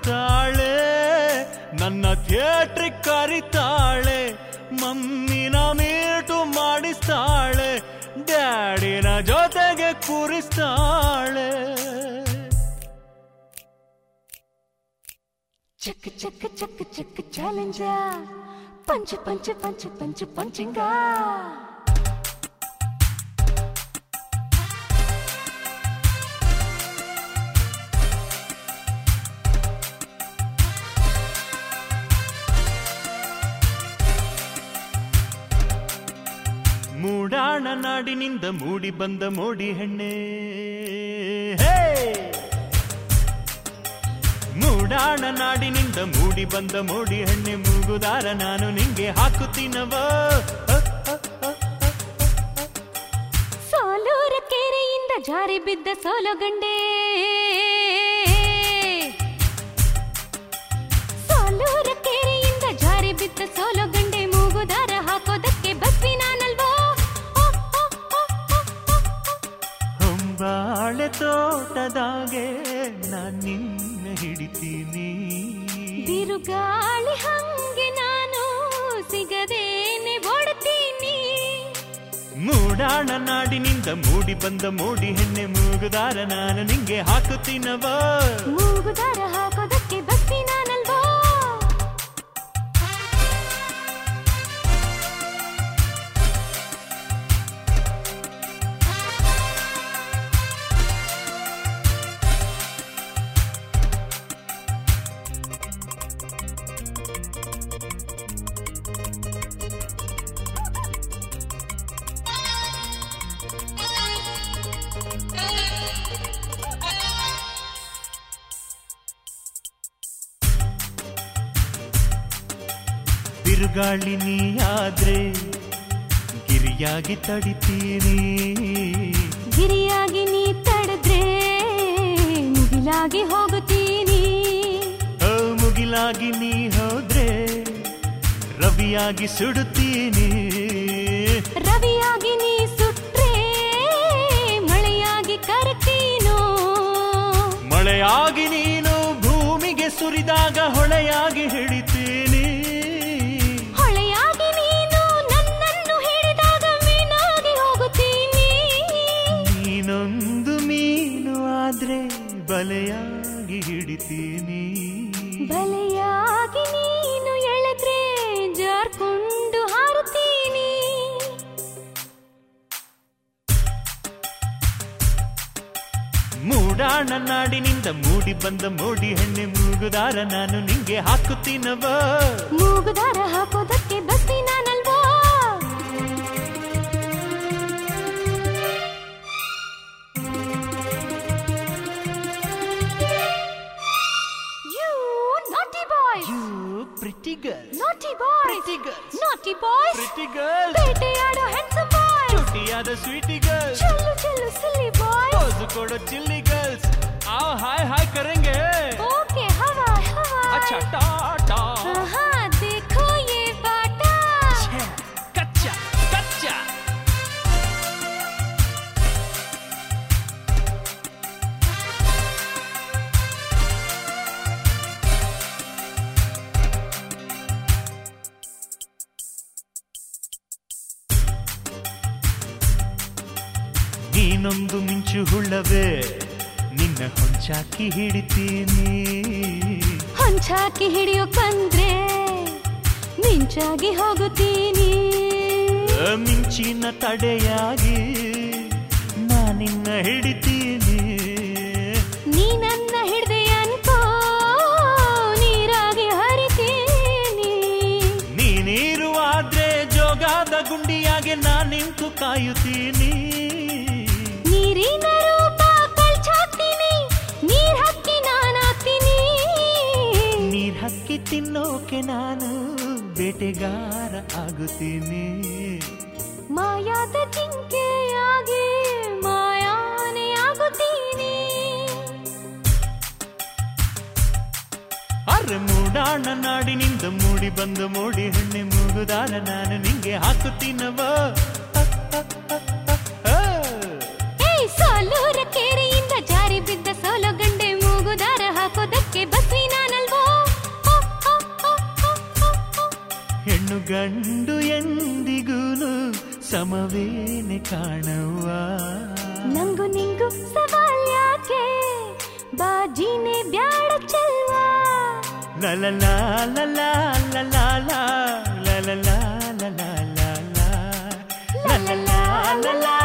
ಮಾಡ್ತಾಳೆ ನನ್ನ ಥಿಯೇಟ್ರಿಕ್ ಕರಿತಾಳೆ ಮಮ್ಮಿನ ಮೀಟು ಮಾಡಿಸ್ತಾಳೆ ಡ್ಯಾಡಿನ ಜೊತೆಗೆ ಕೂರಿಸ್ತಾಳೆ ಚಕ್ ಚಕ್ ಚಕ್ ಚಕ್ ಚಾಲೆಂಜ ಪಂಚ ಪಂಚ ಪಂಚ ಪಂಚ ಪಂಚಿಂಗ ಮೂಡಾಣ ನಾಡಿನಿಂದ ಮೂಡಿ ಬಂದ ಮೋಡಿ ಹೆಣ್ಣೆ ಹೇ! ಮೂಡಾಣ ನಾಡಿನಿಂದ ಮೂಡಿ ಬಂದ ಮೋಡಿ ಹೆಣ್ಣೆ ಮೂಗುದಾರ ನಾನು ನಿಂಗೆ ಹಾಕುತ್ತೀನವ ಸೋಲೂರ ಕೆರೆಯಿಂದ ಜಾರಿ ಬಿದ್ದ ಸೋಲಗಂಡೆ ಸೋಲೂರ ಕೆರೆಯಿಂದ ಜಾರಿ ಬಿದ್ದ ಸೋಲಗಂಡೆ ಮೂಗುದಾರ ಹಾಕೋದಕ್ಕೆ ಬಸ್ವಿ ನಾನಲ್ವೋ ಓ, ಓ, ಓ, ಓ, ಓ, ಓ. ಹೊಂಬಾಳೆ ತೋಟದಾಗೆ ನಾನ್ ನಿನ್ನ ಹಿಡಿತೀನಿ ಬಿರುಗಾಳಿ ಹಂಗೆ ನಾನು ಸಿಗದೇನೆ ಓಡ್ತೀನಿ ಮೂಡಾಣ ನಾಡಿನಿಂದ ಮೂಡಿ ಬಂದ ಮೋಡಿ ಹೆಣ್ಣೆ ಮೂಗುದಾರ ನಾನು ನಿಂಗೆ ಹಾಕುತ್ತೀನವ ಮೂಗುದಾರ ಹಾಕೋದಕ್ಕೆ ಬಸ್ವಿ ನಾನಲ್ವೋ ಬಿರುಗಾಳಿ ನೀಯಾದ್ರೆ ಗಿರಿಯಾಗಿ ತಡಿತೀನಿ ಗಿರಿಯಾಗಿ ನೀ ತಡೆದ್ರೆ ಮುಗಿಲಾಗಿ ಹೋಗುತ್ತೀನಿ ಓ ಮುಗಿಲಾಗಿ ನೀ ಹೋದ್ರೆ ರವಿಯಾಗಿ ಸುಡುತ್ತೀನಿ ರವಿಯಾಗಿ ನೀ ಸುಟ್ರೆ ಮಳೆಯಾಗಿ ಕರೆತೀನೋ ಮಳೆಯಾಗಿ ನೀನು ಭೂಮಿಗೆ ಸುರಿದಾಗ ಹೊಳೆಯಾಗಿ ಹಿಡಿತೀನಿ ಹೊಳೆಯಾಗಿ ನೀನು ನನ್ನನ್ನು ಹಿಡಿದಾಗ ಮೀನಾಗಿ ಹೋಗುತ್ತೀನಿ ನೀನೊಂದು ಮೀನು ಆದ್ರೆ ಬಲೆಯಾಗಿ ಹಿಡಿತೀನಿ ಬಲೆಯಾಗಿ ನೀನು ಎಳೆದ್ರೆ ಜಾರ್ಕೊಂಡು ಹಾರುತ್ತೀನಿ ಮೂಡಾಣ ನಾಡಿನಿಂದ ಮೂಡಿ ಬಂದ ಮೋಡಿ ಹೆಣ್ಣೆ ಮೂಗುದಾರ ನಾನು ನಿಂಗೆ ಹಾಕುತ್ತೀನವ ಮೂಗುದಾರ ಹಾಕೋದಕ್ಕೆ ಬಸ್ತಿ ನಾನಲ್ವೋ You naughty boys! You pretty girl. Naughty boys! Pretty girls. Naughty boys! Pretty girl. ಬೇಟೆಯಾಡೋ handsome boys! ಚುಟಿಯಾದ ಸ್ವೀಟಿ ಗರ್ಲ್ಸ್ ಚೆಲ್ಲು ಚೆಲ್ಲು silly boys! ಪೋಸು ಕೊಡೋ ಚಿಲ್ಲಿ ಗರ್ಲ್ಸ್ ಆ ಹಾಯ್ ಹಾಯ್ ಕರೆಂಗೆ Okay, हवा हवा अच्छा टाटा हाँ देखो ये बाटा कच्चा कच्चा ನೀನೊಂದು ಮಿಂಚು ಹುಳ್ಳವೇ ನಿನ್ನ ಹೊಂಚಾಕಿ ಹಿಡಿತೀನಿ ಹೊಂಚಾಕಿ ಹಿಡಿಯೋಕಂದ್ರೆ ಮಿಂಚಾಗಿ ಹೋಗುತ್ತೀನಿ ಆ ಮಿಂಚಿನ ತಡೆಯಾಗಿ ನಾನಿನ್ನ ಹಿಡಿತೀನಿ ನೀ ನನ್ನ ಹಿಡ್ದೆ ಅನ್ಕೋ ನೀರಾಗಿ ಹರಿತೀನಿ ನೀ ನೀರು ಆದ್ರೆ ಜೋಗಾದ ಗುಂಡಿಯಾಗೆ ನಾನ್ ನಿಂತು ಕಾಯುತ್ತೀನಿ ನೀರಿನ ರೂಪ ಕಳ್ಚಾಕ್ತೀನಿ ನೀರ್ ಹಕ್ಕಿ ನಾನಾಗ್ತೀನಿ ನೀರ್ ಹಕ್ಕಿ ತಿನ್ನೋಕೆ ನಾನು ಬೇಟೆಗಾರ ಆಗುತ್ತೀನಿ ಮಾಯಾದ ಜಿಂಕೆಯಾಗಿ ಮಾಯಾನೆ ಆಗುತ್ತೀನಿ ಅರೆ ಮೂಡಾಣ ನಾಡಿನಿಂದ ಮೂಡಿ ಬಂದ ಮೋಡಿ ಹೆಣ್ಣೆ ಮೂಗುದಾರ ನಾನು ನಿಂಗೆ ಹಾಕುತ್ತೀನವ ಏಯ್ ಸೋಲೂರ ಕೆರೆಯಿಂದ ಜಾರಿ ಬಿದ್ದ ಸೋಲೋ ಗಂಡೆ ಮೂಗುದಾರ ಹಾಕೋದಕ್ಕೆ ಬಸ್ವಿ ನಾನಲ್ಲ ಗಂಡು ಎಂದಿಗೂನು ಸಮವೇನೆ ಕಾಣವ್ವ ನಂಗು ನಿಂಗು ಸವಾಲ್ ಯಾಕೆ ಬಾಜಿನೇ ಬ್ಯಾಡ ಚೆಲ್ವಾ ಲಲಲ ಲಲ ಲಲ ಲಲ ಲಲ ಲಲ ಲಲ ಲಲ ಲಲ